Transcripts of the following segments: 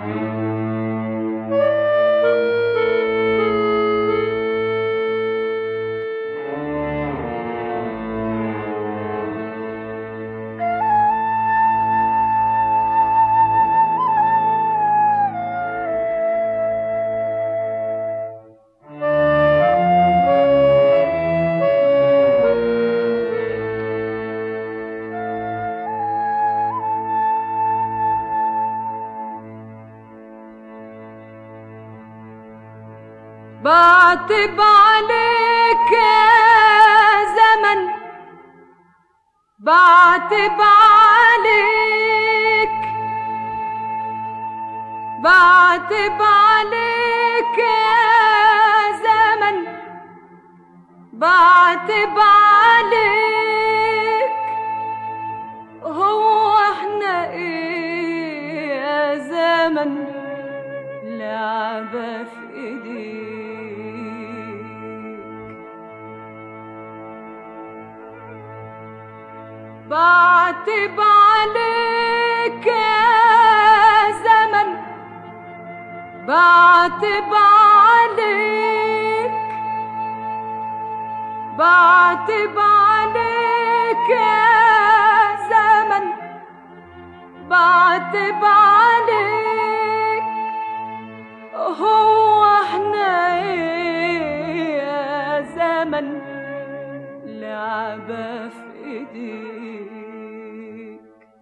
بعتب عليك يا زمن بعتب عليك بعتب عليك يا زمن بعتب عليك هو احنا ايه يا زمن لعبة في ايديك بعتب عليك يا زمن بعتب عليك بعتب عليك يا زمن بعتب عليك هو احنا ايه يا زمن لعبة في ايديك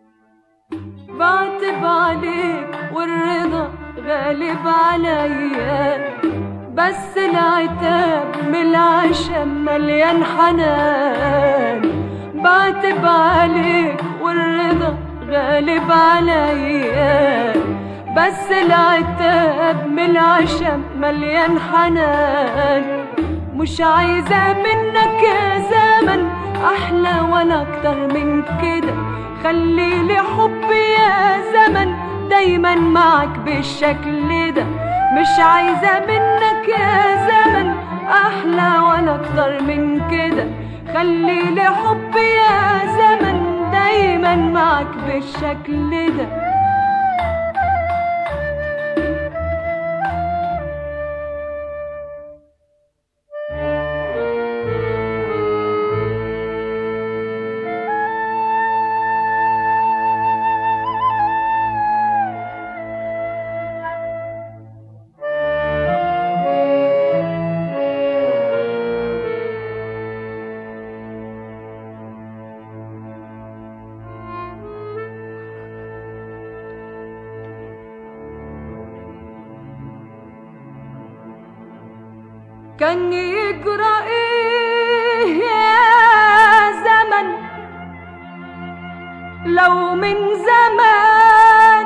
بعتب عليك والرضا غالب عليا بس العتاب من العشم مليان حنان بعتب عليك والرضا غالب عليا بس العتاب من العشم مليان حنان مش عايزة منك يا زمن أحلى ولا أكتر من كده خلي لي حبي يا زمن دايما معك بالشكل ده مش عايزة منك يا زمن أحلى ولا أكتر من كده خلي لي حبي يا زمن دايما معك بالشكل ده كان يجرى ايه يا زمن لو من زمان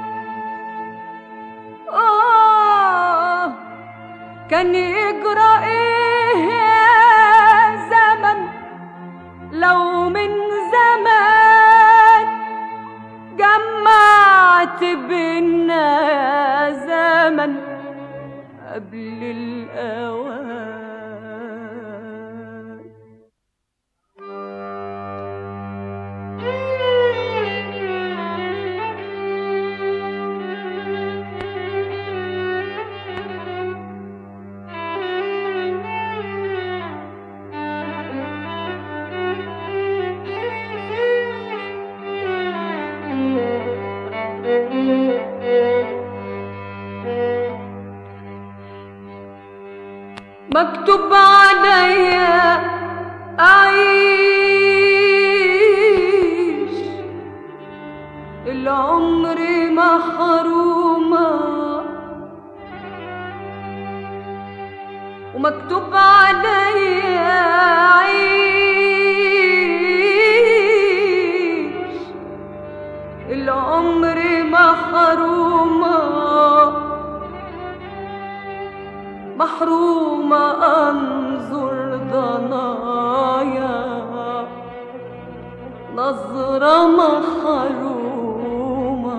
آه كان يجرى ايه يا زمن لو من زمان جمعت بينا يا زمن قبل الأوان مكتوب عليا أعيش العمر محرومة ومكتوب عليا أعيش العمر محرومة محرومة أنظر ضنايا نظرة محرومة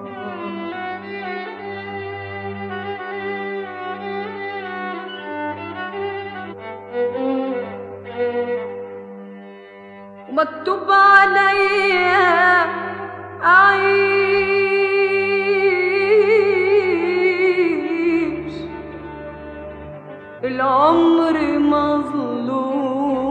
ومكتوب عليا أعيش العمر مظلوم